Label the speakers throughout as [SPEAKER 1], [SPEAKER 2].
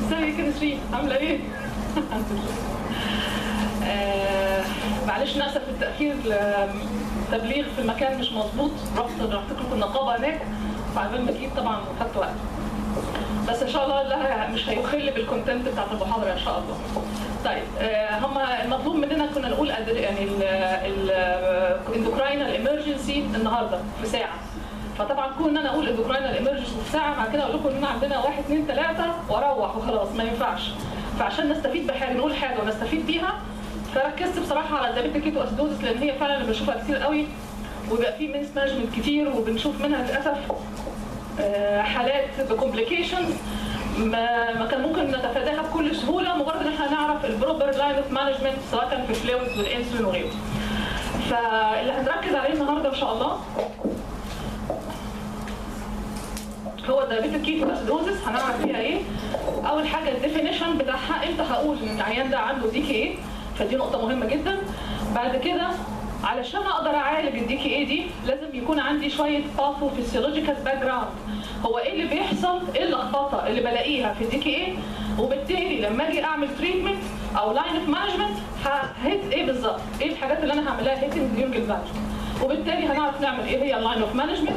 [SPEAKER 1] ازيك يا نسرين عامله ايه؟ آه، معلش ناسف في التاخير تبليغ في المكان مش مظبوط رحت رحت لكم النقابه هناك فعمال ما جيت طبعا خدت وقت بس ان شاء الله لا مش هيخل بالكونتنت بتاعت المحاضره ان شاء الله طيب آه، هم المطلوب مننا كنا نقول قد- يعني الاندوكراينال ايمرجنسي النهارده في ساعه فطبعا كون ان انا اقول اندوكراينال ايمرجنسي في ساعه بعد كده اقول لكم ان عندنا واحد اثنين ثلاثه واروح وخلاص ما ينفعش فعشان نستفيد بحاجه نقول حاجه ونستفيد بيها فركزت بصراحه على الدايبيتيك كيتو اسيدوزس لان هي فعلا اللي بنشوفها كتير قوي وبيبقى في ميس مانجمنت كتير وبنشوف منها للاسف آه، حالات بكومبليكيشنز ما ما كان ممكن نتفاداها بكل سهوله مجرد ان احنا نعرف البروبر لاين اوف مانجمنت سواء كان في الفلويدز والانسولين وغيره. فاللي هنركز عليه النهارده ان شاء الله هو الدايبيتيك كيتو اسيدوزس هنعرف فيها ايه اول حاجه الديفينيشن بتاعها امتى هقول ان العيان ده عنده دي كي ايه فدي نقطه مهمه جدا بعد كده علشان اقدر اعالج الدي كي اي دي لازم يكون عندي شويه باثو فيسيولوجيكال باك جراوند هو ايه اللي بيحصل ايه اللخبطه اللي بلاقيها في الدي كي اي وبالتالي لما اجي اعمل تريتمنت او لاين اوف مانجمنت ههيت ايه بالظبط ايه الحاجات اللي انا هعملها هيتنج ديورنج المانجمنت وبالتالي هنعرف نعمل ايه هي اللاين اوف مانجمنت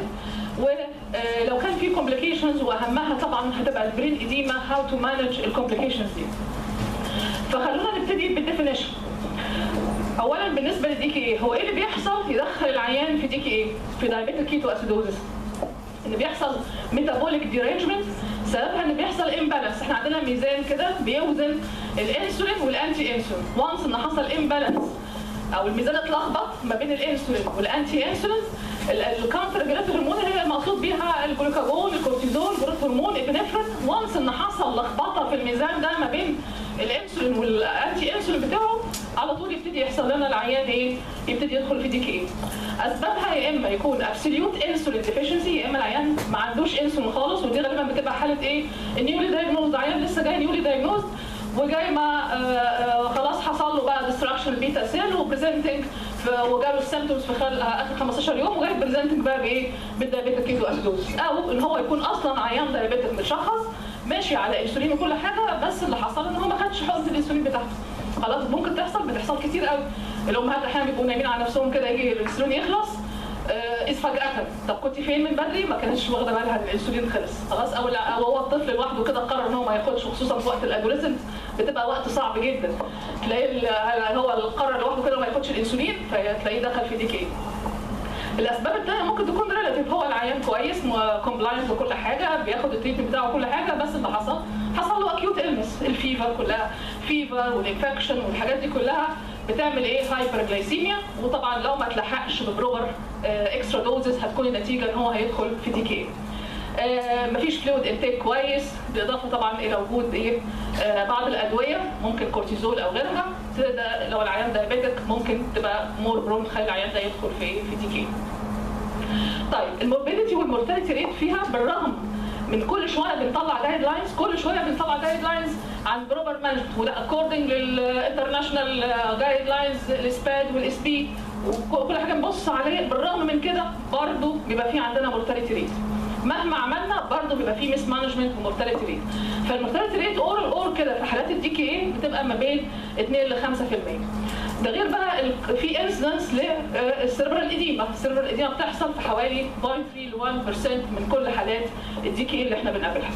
[SPEAKER 1] ولو كان في كومبليكيشنز واهمها طبعا هتبقى البرين اديما هاو تو مانج الكومبليكيشنز دي فخلونا نبتدي بالديفينيشن اولا بالنسبه للدي كي ايه هو ايه اللي بيحصل يدخل العيان في دي كي ايه في دايبيتيك كيتو اسيدوزس ان بيحصل ميتابوليك ديرينجمنت سببها ان بيحصل امبالانس احنا عندنا ميزان كده بيوزن الانسولين والانتي انسولين وانس ان حصل امبالانس او الميزان اتلخبط ما بين الانسولين والانتي انسولين الكاونتر ريجولاتوري هرمون هي المقصود بيها الجلوكاجون الكورتيزول جروث هرمون ابنفرين وانس ان حصل لخبطه في الميزان ده ما بين الانسولين والانتي انسولين بتاعه على طول يبتدي يحصل لنا العيان ايه؟ يبتدي يدخل في دي كي اسبابها يا اما يكون ابسوليوت انسولين ديفيشنسي يا اما العيان ما عندوش انسولين خالص ودي غالبا بتبقى حاله ايه؟ النيولي دايجنوز عيان لسه جاي نيولي دايجنوز وجاي ما آه، آه، خلاص حصل له بقى ديستراكشن بيتا سيل وبريزنتنج وجاله السيمتومز في خلال آه، اخر 15 يوم وجاي بريزنتنج بقى بايه؟ بالدايبيتيك كيتو اسيدوز او ان هو يكون اصلا عيان دايبيتيك متشخص ماشي على انسولين وكل حاجه بس اللي حصل ان هو ما خدش حقنه الانسولين بتاعته خلاص ممكن تحصل بتحصل كتير قوي الامهات احيانا بيبقوا نايمين على نفسهم كده يجي الانسولين يخلص آه، اذ فجاه طب كنت فين من بدري ما كانتش واخده بالها ان الانسولين خلص خلاص او لا او هو الطفل لوحده كده قرر ان هو ما ياخدش خصوصا في وقت الادوليسنت بتبقى وقت صعب جدا تلاقي ال- هو اللي قرر لوحده كده ما ياخدش الانسولين فتلاقيه دخل في دي كي الاسباب الثانيه ممكن تكون ريلاتيف هو العيان كويس كومبلاينس وكل حاجه بياخد التريتمنت بتاعه وكل حاجه بس اللي حصل حصل له اكيوت النس الفيفر كلها فيفر والانفكشن والحاجات دي كلها بتعمل ايه هايبر جلايسيميا وطبعا لو ما تلحقش ببروبر اكسترا دوزز هتكون النتيجه ان هو هيدخل في دي كي آه، مفيش فلويد انتيك كويس بالاضافه طبعا الى وجود ايه آه، بعض الادويه ممكن كورتيزول او غيرها تقدر- لو العيان دايابيتك ممكن تبقى مور برون تخلي العيان ده يدخل في في دي كي طيب الموربيديتي والمورتاليتي ريت فيها بالرغم من كل شويه بنطلع جايد لاينز كل شويه بنطلع جايد لاينز عن بروبر مانجمنت وده اكوردنج للانترناشونال جايد لاينز الاسباد والاس بي وكل حاجه نبص عليه بالرغم من كده برضه بيبقى في عندنا مورتاليتي ريت مهما عملنا برضه بيبقى في ميس مانجمنت ومورتاليتي ريت فالمورتاليتي ريت اور اور كده في حالات الدي كي اي بتبقى ما بين 2 ل 5% ده غير بقى ال- في انسدنس للسيربرال اديما السيربرال اديما بتحصل في حوالي 0.3 ل 1% من كل حالات الدي كي اللي احنا بنقابلها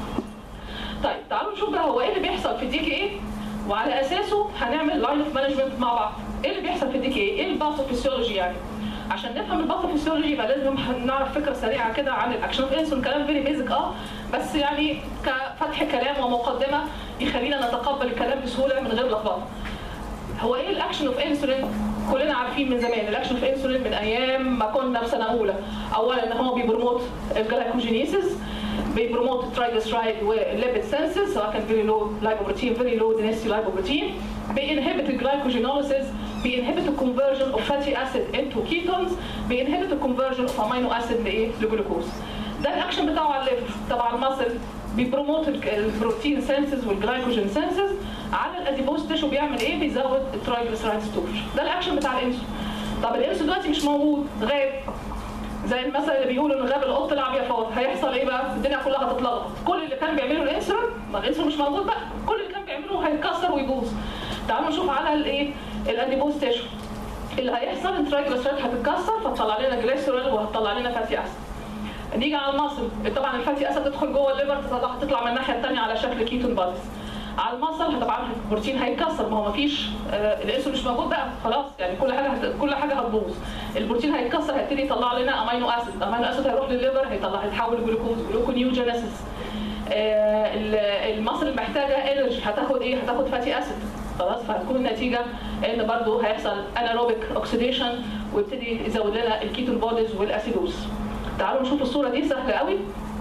[SPEAKER 1] طيب تعالوا نشوف بقى هو ايه اللي بيحصل في الدي كي ايه وعلى اساسه هنعمل لاين اوف مانجمنت مع بعض ايه اللي بيحصل في الدي كي ايه الباثوفيسيولوجي يعني عشان نفهم الباثوفيسيولوجي يبقى لازم نعرف فكره سريعه كده عن الاكشن اوف انسولين كلام فيري بيزك اه بس يعني كفتح كلام ومقدمه يخلينا نتقبل الكلام بسهوله من غير لخبطه هو ايه الاكشن اوف انسولين كلنا عارفين من زمان الاكشن اوف انسولين من ايام ما كنا في سنه اولى اولا ان هو بيبروموت الجلايكوجينيسيس بيبروموت الترايجلسرايد والليبيد سنسز سواء كان فيري لو لايبوبروتين فيري لو دينستي لايبوبروتين بينهبت الجلايكوجينوليسيس بينهبت الكونفرجن اوف فاتي اسيد انتو كيتونز بينهبت الكونفرجن اوف امينو اسيد لايه لجلوكوز ده الاكشن بتاعه على الليفر طبعا المصل بيبروموت البروتين سنسز والجلايكوجين سنسز على الاديبوز تيشو بيعمل ايه بيزود الترايجلسرايد ستورج ده الاكشن بتاع الانسولين طب الانسولين دلوقتي مش موجود غاب زي المثل اللي بيقولوا ان غاب القط لعب يا فاضي هيحصل ايه بقى الدنيا كلها هتتلخبط كل اللي كان بيعمله الانسولين ما الانسولين مش موجود بقى كل اللي كان بيعمله هيتكسر ويبوظ تعالوا نشوف على الايه الاديبوز تيشو اللي هيحصل الترايجليسيرايد هتتكسر فتطلع لنا جليسرول وهتطلع لنا فاتي اسيد نيجي على المصل طبعا الفاتي اسيد تدخل جوه الليفر تطلع تطلع من الناحيه الثانيه على شكل كيتون بادز على المصل طبعا البروتين هيتكسر ما هو ما فيش آه الانسولين مش موجود بقى خلاص يعني كل حاجه هت... كل حاجه هتبوظ البروتين هيتكسر هيبتدي يطلع لنا امينو اسيد امينو اسيد هيروح للليفر هيطلع هيتحول لجلوكوز جلوكونيوجينيسيس آه المصل محتاجه انرجي هتاخد ايه هتاخد فاتي اسيد خلاص فهتكون النتيجه ان برضو هيحصل اناروبيك اوكسيديشن ويبتدي يزود لنا الكيتون بوديز والاسيدوز تعالوا نشوف الصوره دي سهله قوي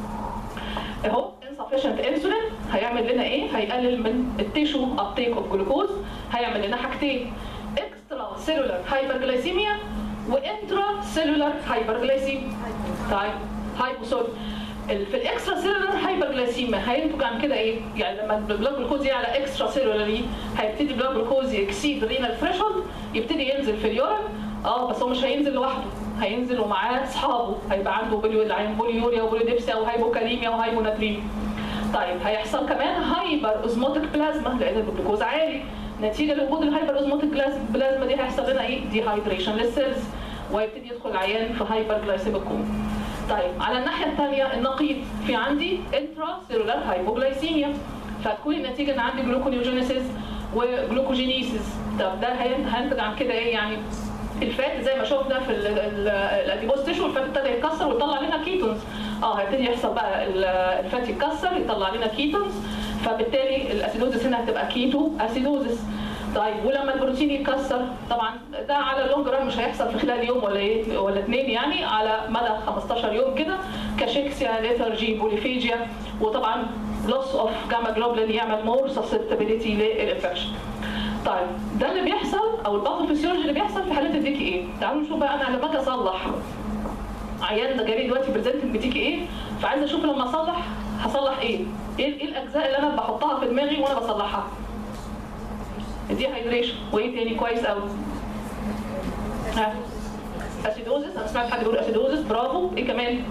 [SPEAKER 1] اهو insufficient insulin هيعمل لنا ايه هيقلل من التيشو uptake اوف جلوكوز هيعمل لنا حاجتين اكسترا سيلولار هايبرجلايسيميا وانترا سيلولار هايبرجلايسيميا طيب هايبوسول في الاكسترا سيلولار هايبرجلايسيميا هينتج عن كده ايه؟ يعني لما البلاد جلوكوز يعلى اكسترا سيلولاري هيبتدي البلاد جلوكوز يكسيد رينال ثريشولد يبتدي ينزل في اليورين اه بس هو مش هينزل لوحده هينزل ومعاه اصحابه هيبقى عنده بوليوريا وبوليديبسيا وهايبوكاليميا وهايبوناتريميا طيب هيحصل كمان هايبر اوزموتيك بلازما لان الجلوكوز عالي نتيجه لوجود الهايبر اوزموتيك بلازما دي هيحصل لنا ايه؟ ديهايدريشن للسيلز ويبتدي يدخل العيان في هايبر جلايسيميك كوم طيب على الناحيه الثانيه النقيض في عندي انترا سيلولار هايبوجلايسيميا فتكون النتيجه ان عندي جلوكونيوجينيسيس وجلوكوجينيسيس طب ده هينتج عن كده ايه يعني الفات زي ما شفنا في الاديبوز تيشو الفات ابتدى يتكسر ويطلع لنا كيتونز اه هيبتدي يحصل بقى الفات يتكسر يطلع لنا كيتونز فبالتالي الاسيدوزس هنا هتبقى كيتو اسيدوزس طيب ولما البروتين يتكسر طبعا ده على اللونج ران مش هيحصل في خلال يوم ولا ايه ولا اثنين يعني على مدى 15 يوم كده كاشيكسيا ليثرجي بوليفيجيا وطبعا لوس اوف جاما جلوبلين يعمل مور سسبتابيليتي للانفكشن طيب ده اللي بيحصل او الباثوفيسيولوجي اللي بيحصل في حالات الديكي ايه تعالوا نشوف بقى انا لما اجي اصلح عيان ده جالي دلوقتي بريزنتنج بديكي ايه فعايزه اشوف لما اصلح هصلح ايه ايه الاجزاء اللي انا بحطها في دماغي وانا بصلحها دي هايدريشن وايه تاني كويس قوي ها اسيدوزس انا سمعت حد بيقول اسيدوزس برافو ايه كمان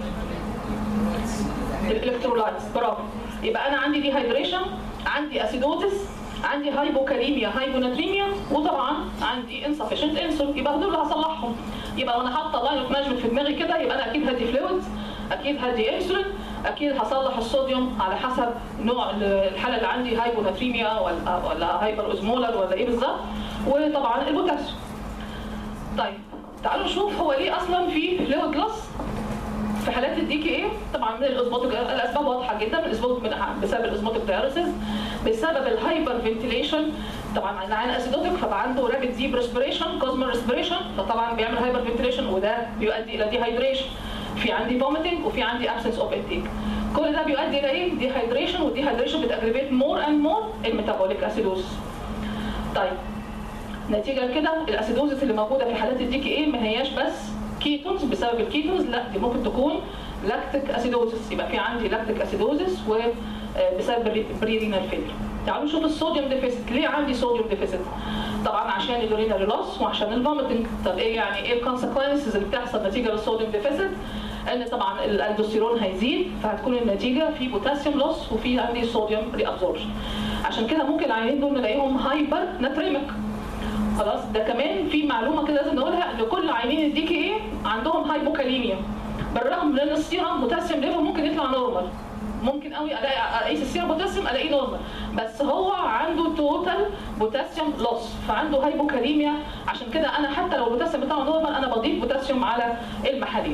[SPEAKER 1] الالكترولايتس برافو يبقى انا عندي دي هايدريشن عندي اسيدوزس عندي هايبوكاليميا هايبوناتريميا وطبعا عندي انسفشنت انسول يبقى دول اللي هصلحهم يبقى وانا حاطه لاين اوف مانجمنت في دماغي كده يبقى انا اكيد هدي فلويدز اكيد هدي انسولين اكيد هصلح الصوديوم على حسب نوع الحاله اللي عندي هايبوناتريميا ولا ولا هايبر اوزمولر ولا ايه بالظبط وطبعا البوتاسيوم طيب تعالوا نشوف هو ليه اصلا في فلويد لوس في حالات الدي كي ايه طبعا من الاسبوتيك الاسباب واضحه جدا من الاسبوت بسبب الاسبوتيك دايرسيس بسبب الهايبر فنتيليشن طبعا انا عين اسيدوتيك فبقى عنده رابيد ديب ريسبريشن كوزمال ريسبريشن فطبعا بيعمل هايبر فنتيليشن وده بيؤدي الى ديهايدريشن في عندي فوميتنج وفي عندي ابسنس اوف انتيك كل ده بيؤدي الى ايه ديهايدريشن والديهايدريشن بتاجريفيت مور اند مور الميتابوليك اسيدوز طيب نتيجه لكده الاسيدوزس اللي موجوده في حالات الدي كي ايه ما هياش بس كيتونز بسبب الكيتونز لا دي ممكن تكون لاكتيك اسيدوزس يبقى في عندي لاكتيك اسيدوزس وبسبب بريرينال فيلر تعالوا نشوف الصوديوم ديفيسيت ليه عندي صوديوم ديفيسيت طبعا عشان اليورينال لوس وعشان الفوميتنج طب ايه يعني ايه الكونسيكونسز اللي بتحصل نتيجه للصوديوم ديفيسيت ان طبعا الالدوستيرون هيزيد فهتكون النتيجه في بوتاسيوم لوس وفي عندي صوديوم ري ابزوربشن عشان كده ممكن العيانين دول نلاقيهم هايبر ناتريميك خلاص ده كمان في معلومه كده لازم نقولها ان كل عيانين الدي كي ايه عندهم هايبوكاليميا بالرغم من ان السيرم بوتاسيوم ليفل ممكن يطلع نورمال ممكن قوي الاقي اقيس السيرم بوتاسيوم الاقيه نورمال بس هو عنده توتال بوتاسيوم لوس فعنده هايبوكاليميا عشان كده انا حتى لو البوتاسيوم بتاعه نورمال انا بضيف بوتاسيوم على المحاليل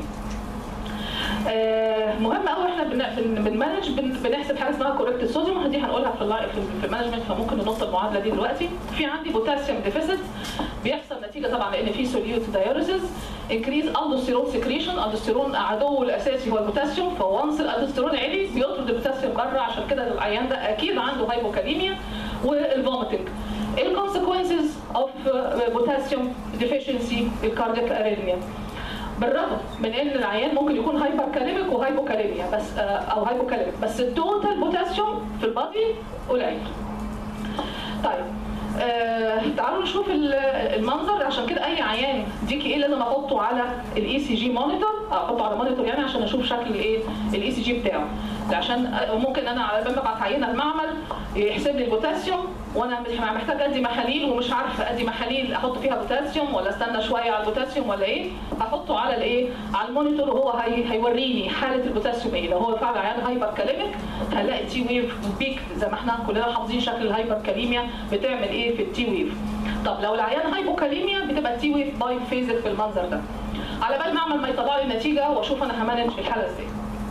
[SPEAKER 1] آه مهم قوي احنا بنمانج بنحسب حاجه اسمها كوركت صوديوم دي هنقولها في في المانجمنت فممكن ننط المعادله دي دلوقتي في عندي بوتاسيوم ديفيسيت بيحصل نتيجه طبعا لان في سوليوت دايوريسيس انكريز الدوستيرون سكريشن الدوستيرون عدوه الاساسي هو البوتاسيوم فوانس الالدوستيرون عالي بيطرد البوتاسيوم بره عشان كده العيان ده اكيد عنده هايبوكاليميا والفوميتنج الكونسيكونسز اوف بوتاسيوم ديفيشنسي الكاردياك اريثميا بالرغم من ان العيان ممكن يكون هايبر كاليميك وهايبوكاليميا بس او هايبوكاليميك بس التوتال بوتاسيوم في البادي قليل. طيب آه تعالوا نشوف المنظر عشان كده اي عيان دي كي ايه لازم احطه على الاي سي جي مونيتور احطه على مونيتور يعني عشان اشوف شكل الايه الاي سي جي بتاعه عشان ممكن انا على بال ما ابعت عينه المعمل يحسب لي البوتاسيوم وانا مش محتاج ادي محاليل ومش عارفه ادي محاليل احط فيها بوتاسيوم ولا استنى شويه على البوتاسيوم ولا ايه هحطه على الايه على المونيتور وهو هي هيوريني حاله البوتاسيوم ايه لو هو فعلا عيان هايبر كاليميك هنلاقي التي ويف بيك زي ما احنا كلنا حافظين شكل الهايبر كاليميا بتعمل ايه في التي ويف طب لو العيان هايبوكاليميا بتبقى التي ويف باي فيزك بالمنظر ده على بال ما اعمل ما يطلع لي النتيجه واشوف انا همانج الحاله ازاي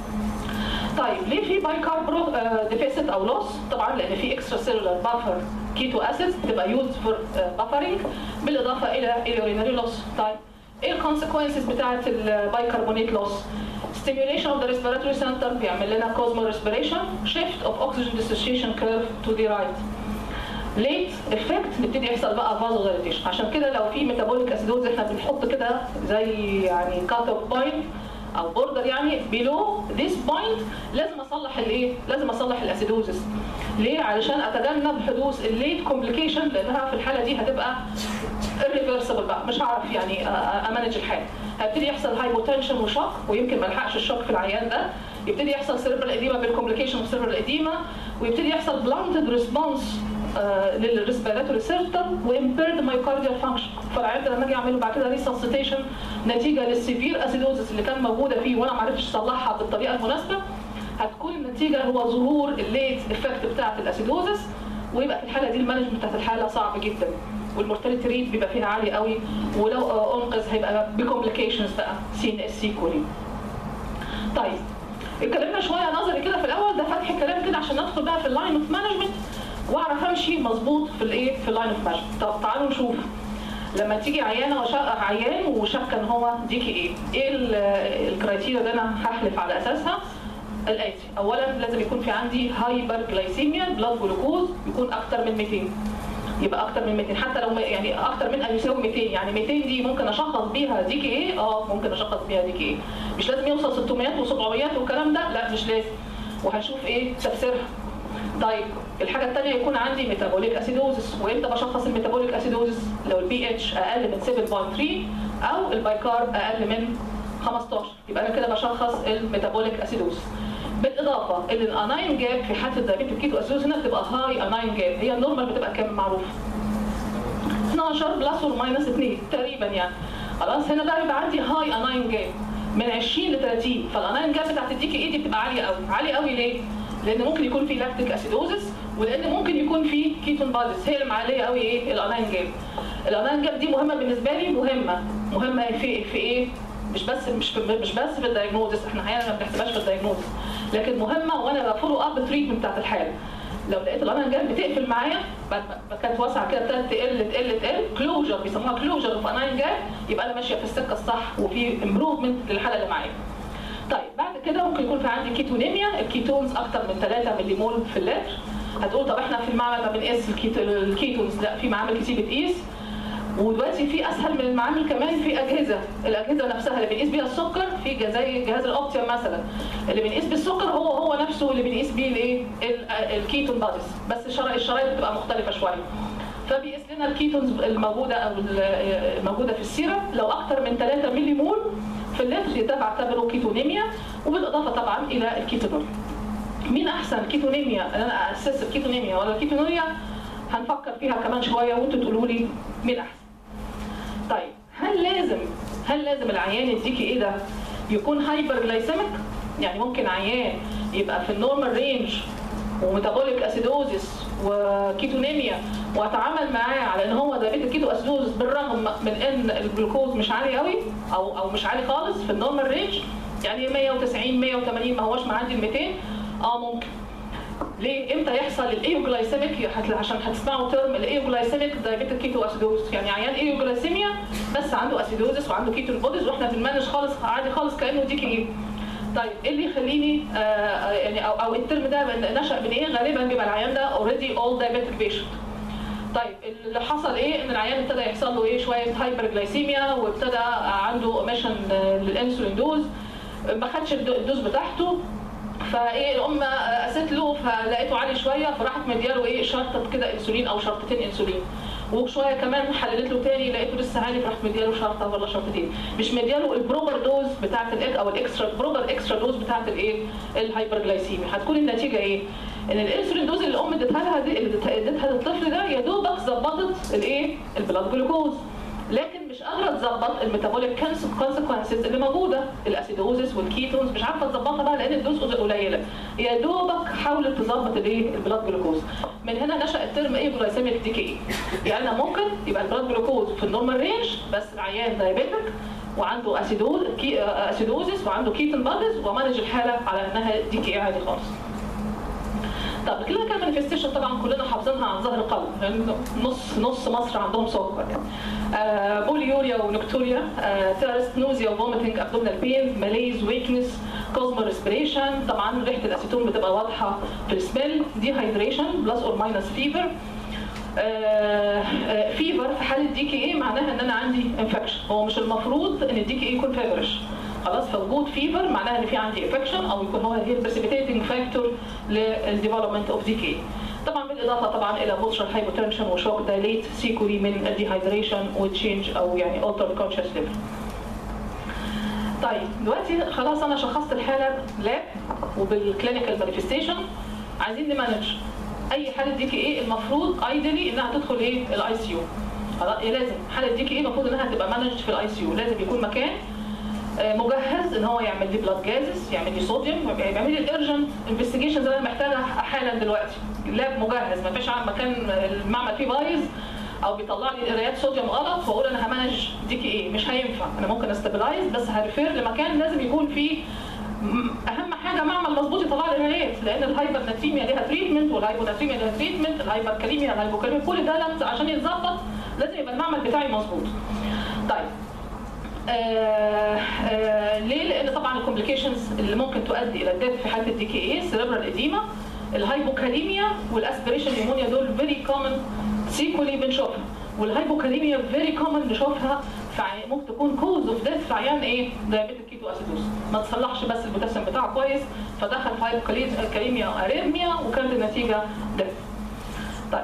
[SPEAKER 1] طيب ليه في باي كاربرو ديفيسيت او لوس طبعا لان في اكسترا سيلولار بافر كيتو اسيدز بتبقى يوز فور بافرنج بالاضافه الى اليورينري لوس طيب ايه الكونسيكونسز بتاعت البايكربونات لوس stimulation of the respiratory center بيعمل لنا cosmo respiration shift of oxygen dissociation curve to the right ليت افكت نبتدي يحصل بقى فازو دايليتيشن عشان كده لو في ميتابوليك اسيدوز احنا بنحط كده زي يعني كات اوف بوينت او بوردر يعني بيلو ذيس بوينت لازم اصلح الايه؟ لازم اصلح الاسيدوزس ليه؟ علشان اتجنب حدوث الليت كومبليكيشن لانها في الحاله دي هتبقى irreversible بقى مش هعرف يعني امانج الحاله هيبتدي يحصل هايبوتنشن وشوك ويمكن ما الحقش الشوك في العيان ده يبتدي يحصل سيربرال اديما بالكومبليكيشن اوف سيربرال اديما ويبتدي يحصل بلانتد ريسبونس للريسبيراتوري سيرتم وامبيرد مايوكارديال فانكشن فالعيان ده لما اجي اعمله بعد كده ريسسيتيشن نتيجه للسيفير اسيدوزس اللي كان موجوده فيه وانا ما عرفتش اصلحها بالطريقه المناسبه هتكون النتيجه هو ظهور الليت افكت بتاعه الاسيدوزس ويبقى في الحاله دي المانجمنت بتاعت الحاله صعب جدا والمورتاليتي ريت بيبقى فيها عالي قوي ولو انقذ هيبقى بكومبليكيشنز بقى سي ان اس سي كولي طيب اتكلمنا شويه نظري كده في الاول ده فتح الكلام كده عشان ندخل بقى في اللاين اوف مانجمنت واعرف امشي مظبوط في الايه في اللاين اوف مانجمنت طب تعالوا نشوف لما تيجي عيانه وشق عيان وشك ان هو ديكي ايه ايه الكرايتيريا اللي انا هحلف على اساسها الاتي اولا لازم يكون في عندي هايبر جلايسيميا بلاد جلوكوز يكون اكتر من 200 يبقى اكتر من 200 حتى لو يعني اكتر من ان يساوي 200 يعني 200 دي ممكن اشخص بيها ديكي ايه اه ممكن اشخص بيها ديكي ايه مش لازم يوصل 600 و700 والكلام ده لا مش لازم وهنشوف ايه تفسيرها طيب الحاجه الثانيه يكون عندي ميتابوليك اسيدوزس وامتى بشخص الميتابوليك اسيدوزس لو البي اتش اقل من 7.3 او البايكارب اقل من 15 يبقى انا كده بشخص الميتابوليك اسيدوزس بالاضافه ان الاناين جاب في حاله الدايبيتيك كيتو اسيدوز هنا بتبقى هاي اناين جاب هي النورمال بتبقى كام معروف 12 بلس اور ماينس 2 تقريبا يعني خلاص هنا بقى بيبقى عندي هاي اناين جاب من 20 ل 30 فالاناين جاب بتاعت الديكي اي دي بتبقى عاليه قوي عاليه قوي ليه؟ لان ممكن يكون في لاكتيك اسيدوزس ولان ممكن يكون في كيتون بادز هي اللي معليه قوي ايه الاناين جاب الاناين جاب دي مهمه بالنسبه لي مهمه مهمه في في ايه مش بس مش في مش بس في الدايجنوزس احنا احيانا ما بنحسبهاش في الدايجنوزس لكن مهمه وانا بفولو اب التريتمنت بتاعت الحاله لو لقيت الاناين جاب بتقفل معايا بعد ما كانت واسعه كده ابتدت تقل تقل تقل كلوجر بيسموها كلوجر اوف اناين جاب يبقى انا ماشيه في السكه الصح وفي امبروفمنت للحاله اللي معايا طيب بعد كده ممكن يكون في عندي كيتونيميا الكيتونز اكتر من 3 ملي مول في اللتر هتقول طب احنا في المعمل ما بنقيس الكيتو الكيتونز لا في معامل كتير بتقيس ودلوقتي في اسهل من المعامل كمان في اجهزه الاجهزه نفسها اللي بنقيس بيها السكر في زي جهاز الاوبتيوم مثلا اللي بنقيس بالسكر هو هو نفسه اللي بنقيس بيه الايه الكيتون بادز بس الشرايط بتبقى مختلفه شويه فبيقيس لنا الكيتونز الموجوده او الموجوده في السيره لو اكتر من 3 ملي مول في اللتر ده بعتبره كيتونيميا وبالاضافه طبعا الى الكيتونوريا. مين احسن كيتونيميا ان انا اسس الكيتونيميا ولا الكيتونوريا؟ هنفكر فيها كمان شويه وانتوا تقولوا لي مين احسن. طيب هل لازم هل لازم العيان يديكي ايه ده يكون هايبر جلايسيميك؟ يعني ممكن عيان يبقى في النورمال رينج وميتابوليك اسيدوزس وكيتونيميا واتعامل معاه على ان هو دايبيتيك كيتو اسيدوز بالرغم من ان الجلوكوز مش عالي قوي او او مش عالي خالص في النورمال رينج يعني 190 180 ما هوش معدي ال 200 اه ممكن ليه امتى يحصل الايوجلايسيميك عشان هتسمعوا ترم الايوجلايسيميك دايبيتيك كيتو اسيدوز يعني عيان ايوجلايسيميا بس عنده اسيدوزس وعنده كيتون بوديز واحنا بنمانج خالص عادي خالص كانه ديكي ايه طيب ايه اللي يخليني آه يعني او, أو الترم ده نشا من ايه غالبا بيبقى العيان ده اوريدي اول دايبيتيك بيشنت طيب اللي حصل ايه ان العيان ابتدى يحصل له ايه شويه هايبر جلايسيميا وابتدى عنده اوميشن للانسولين دوز ما خدش الدوز بتاعته فايه الام قست له فلقيته عالي شويه فراحت مدياله ايه شرطه كده انسولين او شرطتين انسولين وشويه كمان حللت له تاني لقيته لسه عالي فرحت مدياله شرطه ولا شرطتين مش مدياله البروبر دوز بتاعه الاك او الاكسترا البروبر اكسترا دوز بتاعه الايه الهايبرجلايسيميا هتكون النتيجه ايه ان الانسولين دوز اللي الام اديتها لها دي اللي اديتها للطفل ده يا دوبك ظبطت الايه البلاد جلوكوز لكن مش قادره تظبط الميتابوليك كونسيكونسز اللي موجوده الاسيدوزس والكيتونز مش عارفه تظبطها بقى لان الدوز قليله يا دوبك حاولت تظبط الايه البلاد جلوكوز من هنا نشا الترم ايه جلايسيميك ديكي يعني انا ممكن يبقى البلاد جلوكوز في النورمال رينج بس العيان دايابيتك وعنده اسيدوز كي اسيدوزس وعنده كيتون بادز ومانج الحاله على انها ديكي عادي خالص طب كلينيكال مانيفستيشن طبعا كلنا حافظينها عن ظهر قلب لان نص نص مصر عندهم سكر آه بوليوريا ونكتوريا آه ثيرست نوزيا وفوميتنج ابدومينال بين ماليز ويكنس كوزمو ريسبريشن طبعا ريحه الاسيتون بتبقى واضحه في السميل دي هايدريشن بلس اور ماينس فيفر فيفر في حاله دي كي اي معناها ان انا عندي انفكشن هو مش المفروض ان الدي كي اي يكون فيفرش خلاص فوجود فيفر معناها ان في عندي انفكشن او يكون هو هي البريسيبيتيتنج فاكتور للديفلوبمنت اوف دي كي طبعا بالاضافه طبعا الى بوسترال هايبوتنشن وشوك دايليت سيكوري من الديهايدريشن وتشينج او يعني التر كونشس ليفل طيب دلوقتي خلاص انا شخصت الحاله لاب وبالكلينيكال مانيفستيشن عايزين نمانج اي حاله دي كي ايه المفروض ايدلي انها تدخل ايه الاي سي يو خلاص إيه لازم حاله دي كي ايه المفروض انها تبقى مانجد في الاي سي يو لازم يكون مكان مجهز ان هو يعمل لي بلاد جازز يعمل لي صوديوم يعمل لي الارجنت انفستيجيشن زي ما انا محتاجه حالا دلوقتي لاب مجهز ما فيش مكان المعمل فيه بايظ او بيطلع لي قرايات صوديوم غلط واقول انا همانج دي كي ايه مش هينفع انا ممكن استابلايز بس هريفير لمكان لازم يكون فيه اهم حاجه معمل مظبوط يطلع لي القرايات لان الهايبر ناتريميا ليها تريتمنت والهايبوناتريميا ليها تريتمنت الهايبر كاليميا الهايبوكاليميا كل ده عشان يتظبط لازم يبقى المعمل بتاعي مظبوط طيب آه آه ليه؟ لان طبعا الكومبليكيشنز اللي ممكن تؤدي الى الديث في حاله الدي كي اي سيريبرال اديما الهايبوكاليميا والاسبريشن نيمونيا دول فيري كومن سيكولي بنشوفها والهايبوكاليميا فيري كومن نشوفها في ممكن تكون كوز اوف ديث في عيان ايه؟ دايابيتك كيتو اسيدوز ما تصلحش بس البوتاسيوم بتاعه كويس فدخل في هايبوكاليميا اريثميا وكانت النتيجه ديث. طيب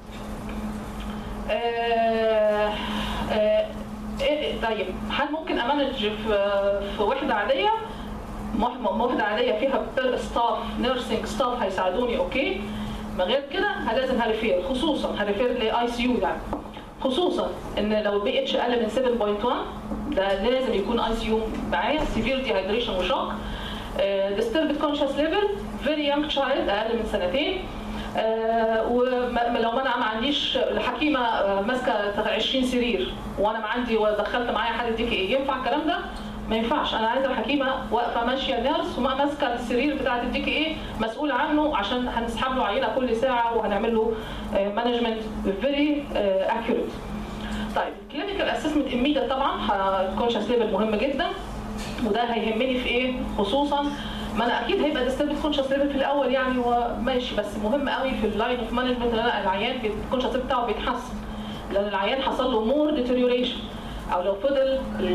[SPEAKER 1] آه آه طيب هل ممكن امانج في في وحده عاديه وحده عاديه فيها ستاف نيرسينج ستاف هيساعدوني اوكي ما غير كده لازم هريفير خصوصا هريفير لاي سي يو يعني خصوصا ان لو البي اتش اقل من 7.1 ده لازم يكون اي سي يو معايا سيفير ديهايدريشن وشوك ديستربد كونشس ليفل فيري يونج تشايلد اقل من سنتين آه ولو انا ما عنديش الحكيمه آه ماسكه 20 سرير وانا ما عندي ودخلت معايا حاله دي ايه ينفع الكلام ده؟ ما ينفعش انا عايزه الحكيمه واقفه ماشيه نيرس وما ماسكه السرير بتاع الديك ايه مسؤول عنه عشان هنسحب له عينه كل ساعه وهنعمل له مانجمنت فيري اكيوريت. طيب الكلينيكال اسسمنت اميديت طبعا الكونشس ليفل مهم جدا وده هيهمني في ايه خصوصا ما انا اكيد هيبقى ديستربت كونشس ليفل في الاول يعني وماشي بس مهم قوي في اللاين اوف مانجمنت ان انا العيان الكونشس ليفل بتاعه بيتحسن لان العيان حصل له مور ديتيريوريشن او لو فضل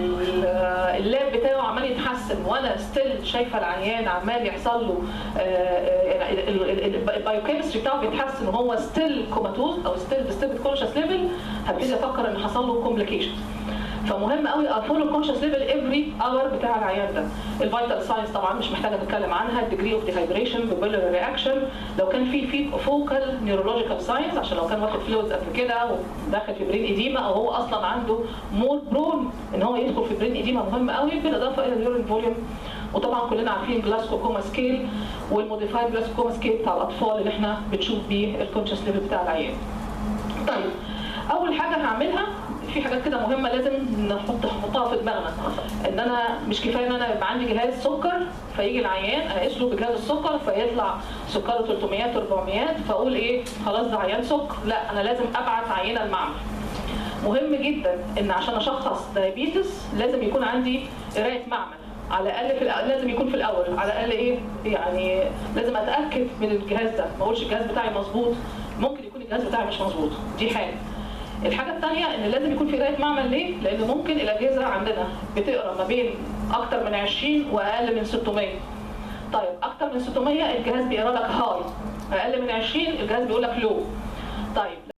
[SPEAKER 1] اللاب بتاعه عمال يتحسن وانا ستيل شايفه العيان عمال يحصل له البايوكيمستري بتاعه بيتحسن وهو ستيل كوماتوز او ستيل ديستربت كونشس ليفل هبتدي افكر ان حصل له كومبليكيشن فمهم قوي افولو الكونشس ليفل افري اور بتاع العيان ده الفيتال ساينس طبعا مش محتاجه نتكلم عنها الديجري اوف ديهايدريشن بيبولر رياكشن لو كان في في فوكال نيورولوجيكال ساينس عشان لو كان واخد فلويدز قبل كده وداخل في برين ايديما او هو اصلا عنده مور برون ان هو يدخل في برين ايديما مهم قوي بالاضافه الى اليورين فوليوم وطبعا كلنا عارفين جلاسكو كوما سكيل والموديفايد جلاسكو كوما سكيل بتاع الاطفال اللي احنا بنشوف بيه الكونشس ليفل بتاع العيان. طيب اول حاجه هعملها في حاجات كده مهمه لازم نحط نحطها في دماغنا ان انا مش كفايه ان انا يبقى عندي جهاز سكر فيجي العيان اقيس له بجهاز السكر فيطلع سكره 300 400 فاقول ايه خلاص ده عيان سكر لا انا لازم ابعت عينه المعمل مهم جدا ان عشان اشخص دايابيتس لازم يكون عندي قرايه معمل على الاقل في الأول لازم يكون في الاول على الاقل ايه يعني لازم اتاكد من الجهاز ده ما اقولش الجهاز بتاعي مظبوط ممكن يكون الجهاز بتاعي مش مظبوط دي حاجه الحاجه الثانيه ان لازم يكون في قرايه معمل ليه؟ لان ممكن الاجهزه عندنا بتقرا ما بين اكتر من 20 واقل من 600 طيب اكتر من 600 الجهاز بيقرا لك هاي اقل من 20 الجهاز بيقول لك لو طيب